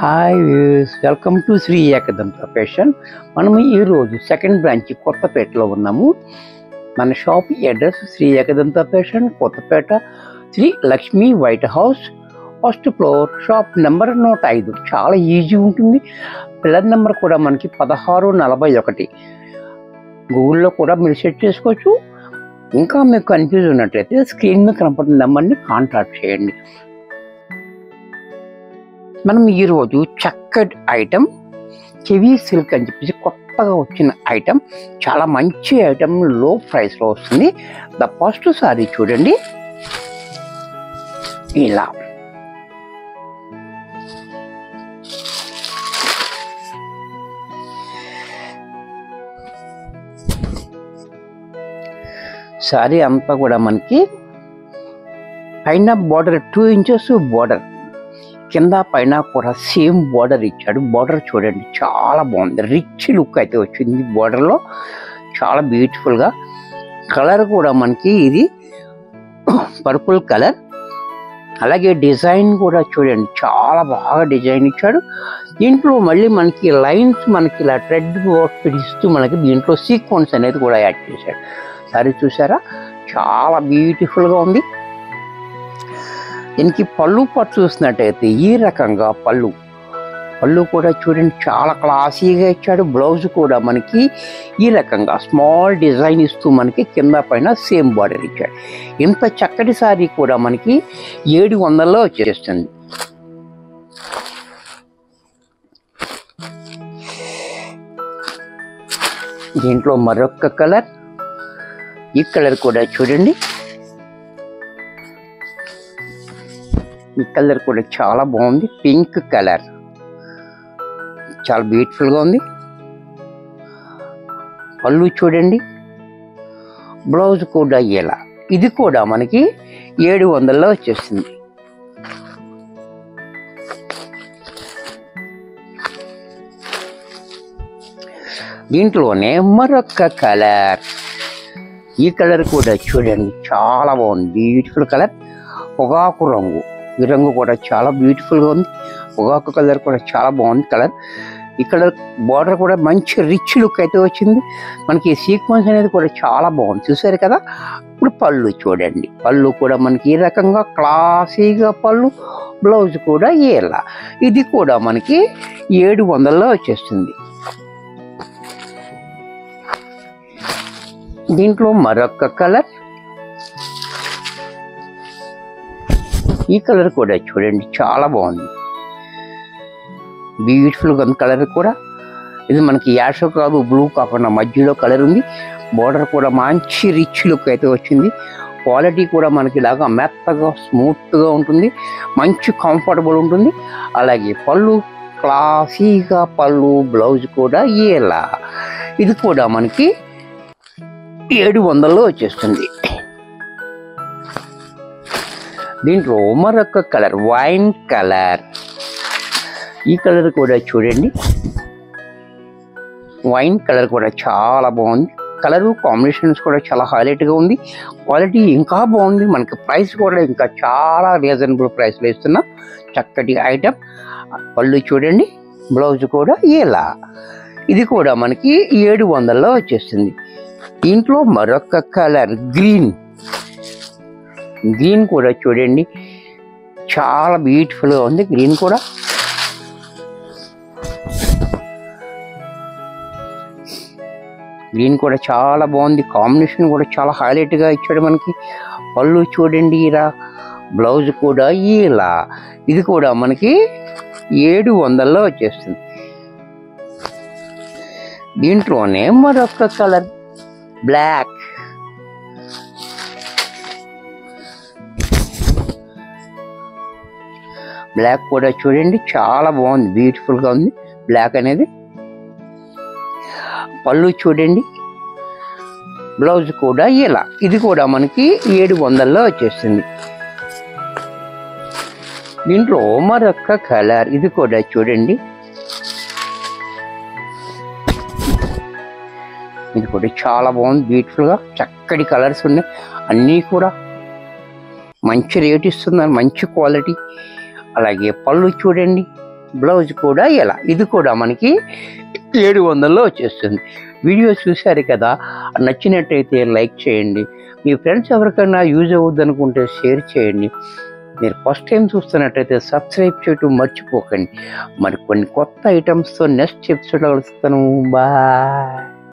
hi welcome to Shri Ekadanta fashion మనము ఈరోజు second branch కొత్తపేటలో ఉన్నాము మన shop address Shri Ekadanta fashion Kothapeta Shri Lakshmi white house first floor shop number నూట ఐదు చాలా ఈజీ ఉంటుంది పిల్లల నెంబర్ కూడా మనకి పదహారు నలభై ఒకటి గూగుల్లో కూడా మీరు సెట్ చేసుకోవచ్చు ఇంకా మీకు కన్ఫ్యూజ్ ఉన్నట్లయితే స్క్రీన్ మీద కనపడుతున్న నెంబర్ని కాంటాక్ట్ చేయండి మనం ఈరోజు చక్కటి ఐటెం చెవీ సిల్క్ అని చెప్పేసి కొత్తగా వచ్చిన ఐటెం చాలా మంచి ఐటెం లో ప్రైస్లో వస్తుంది ద ఫస్ట్ సారీ చూడండి ఇలా సారీ అంతా కూడా మనకి పైన బార్డర్ టూ ఇంచెస్ బార్డర్ కింద పైన కూడా సేమ్ బార్డర్ ఇచ్చాడు బార్డర్ చూడండి చాలా బాగుంది రిచ్ లుక్ అయితే వచ్చింది బార్డర్లో చాలా బ్యూటిఫుల్గా కలర్ కూడా మనకి ఇది పర్పుల్ కలర్ అలాగే డిజైన్ కూడా చూడండి చాలా బాగా డిజైన్ ఇచ్చాడు దీంట్లో మళ్ళీ మనకి లైన్స్ మనకి ఇలా ట్రెడ్ ఇస్తూ మనకి దీంట్లో సీక్వెన్స్ అనేది కూడా యాడ్ చేశాడు సరే చూసారా చాలా బ్యూటిఫుల్గా ఉంది దీనికి పళ్ళు పట్టు చూసినట్టయితే ఈ రకంగా పళ్ళు పళ్ళు కూడా చూడండి చాలా క్లాసీగా ఇచ్చాడు బ్లౌజ్ కూడా మనకి ఈ రకంగా స్మాల్ డిజైన్ ఇస్తూ మనకి కింద పైన సేమ్ బార్డర్ ఇచ్చాడు ఇంత చక్కటి సారీ కూడా మనకి ఏడు వందల్లో వచ్చేస్తుంది దీంట్లో మరొక కలర్ ఈ కలర్ కూడా చూడండి ఈ కలర్ కూడా చాలా బాగుంది పింక్ కలర్ చాలా బ్యూటిఫుల్గా ఉంది పళ్ళు చూడండి బ్లౌజ్ కూడా ఇలా ఇది కూడా మనకి ఏడు వందల్లో వచ్చేస్తుంది దీంట్లోనే మరొక కలర్ ఈ కలర్ కూడా చూడండి చాలా బాగుంది బ్యూటిఫుల్ కలర్ పొగాకు రంగు ఈ రంగు కూడా చాలా బ్యూటిఫుల్గా ఉంది పొగాకు కలర్ కూడా చాలా బాగుంది కలర్ ఈ కలర్ బార్డర్ కూడా మంచి రిచ్ లుక్ అయితే వచ్చింది మనకి సీక్వెన్స్ అనేది కూడా చాలా బాగుంది చూసారు కదా ఇప్పుడు పళ్ళు చూడండి పళ్ళు కూడా మనకి ఈ రకంగా క్లాసీగా పళ్ళు బ్లౌజ్ కూడా ఇలా ఇది కూడా మనకి ఏడు వందల్లో వచ్చేస్తుంది దీంట్లో మరొక కలర్ ఈ కలర్ కూడా చూడండి చాలా బాగుంది బ్యూటిఫుల్గా ఉంది కలర్ కూడా ఇది మనకి యాష్ కాదు బ్లూ కాకుండా మధ్యలో కలర్ ఉంది బార్డర్ కూడా మంచి రిచ్ లుక్ అయితే వచ్చింది క్వాలిటీ కూడా మనకి ఇలాగా మెత్తగా స్మూత్గా ఉంటుంది మంచి కంఫర్టబుల్ ఉంటుంది అలాగే పళ్ళు క్లాసీగా పళ్ళు బ్లౌజ్ కూడా ఇలా ఇది కూడా మనకి ఏడు వందల్లో వచ్చేస్తుంది దీంట్లో మరొక కలర్ వైన్ కలర్ ఈ కలర్ కూడా చూడండి వైన్ కలర్ కూడా చాలా బాగుంది కలరు కాంబినేషన్స్ కూడా చాలా హైలైట్గా ఉంది క్వాలిటీ ఇంకా బాగుంది మనకి ప్రైస్ కూడా ఇంకా చాలా రీజనబుల్ ప్రైస్లో ఇస్తున్నా చక్కటి ఐటమ్ పళ్ళు చూడండి బ్లౌజ్ కూడా ఇలా ఇది కూడా మనకి ఏడు వందల్లో వచ్చేస్తుంది దీంట్లో మరొక కలర్ గ్రీన్ గ్రీన్ కూడా చూడండి చాలా బ్యూటిఫుల్గా ఉంది గ్రీన్ కూడా గ్రీన్ కూడా చాలా బాగుంది కాంబినేషన్ కూడా చాలా హైలైట్గా ఇచ్చాడు మనకి పళ్ళు చూడండి ఇలా బ్లౌజ్ కూడా ఇలా ఇది కూడా మనకి ఏడు వందల్లో వచ్చేస్తుంది దీంట్లోనే మరొక కలర్ బ్లాక్ బ్లాక్ కూడా చూడండి చాలా బాగుంది బ్యూటిఫుల్గా ఉంది బ్లాక్ అనేది పళ్ళు చూడంండి బ్లౌజ్ కూడా ఇలా ఇది కూడా మనకి ఏడు వందల్లో వచ్చేస్తుంది దీంట్లో మరొక కలర్ ఇది కూడా చూడండి ఇది కూడా చాలా బాగుంది బ్యూటిఫుల్గా చక్కటి కలర్స్ ఉన్నాయి అన్నీ కూడా మంచి రేట్ ఇస్తున్నారు మంచి క్వాలిటీ అలాగే పళ్ళు చూడండి బ్లౌజ్ కూడా ఇలా ఇది కూడా మనకి ఏడు వందల్లో వచ్చేస్తుంది వీడియో చూశారు కదా నచ్చినట్టయితే లైక్ చేయండి మీ ఫ్రెండ్స్ ఎవరికైనా యూజ్ అవుద్ది అనుకుంటే షేర్ చేయండి మీరు ఫస్ట్ టైం చూస్తున్నట్టయితే సబ్స్క్రైబ్ చేయటం మర్చిపోకండి మరి కొన్ని కొత్త ఐటమ్స్తో నెక్స్ట్ ఎపిసోడ్ కలుస్తాను బాయ్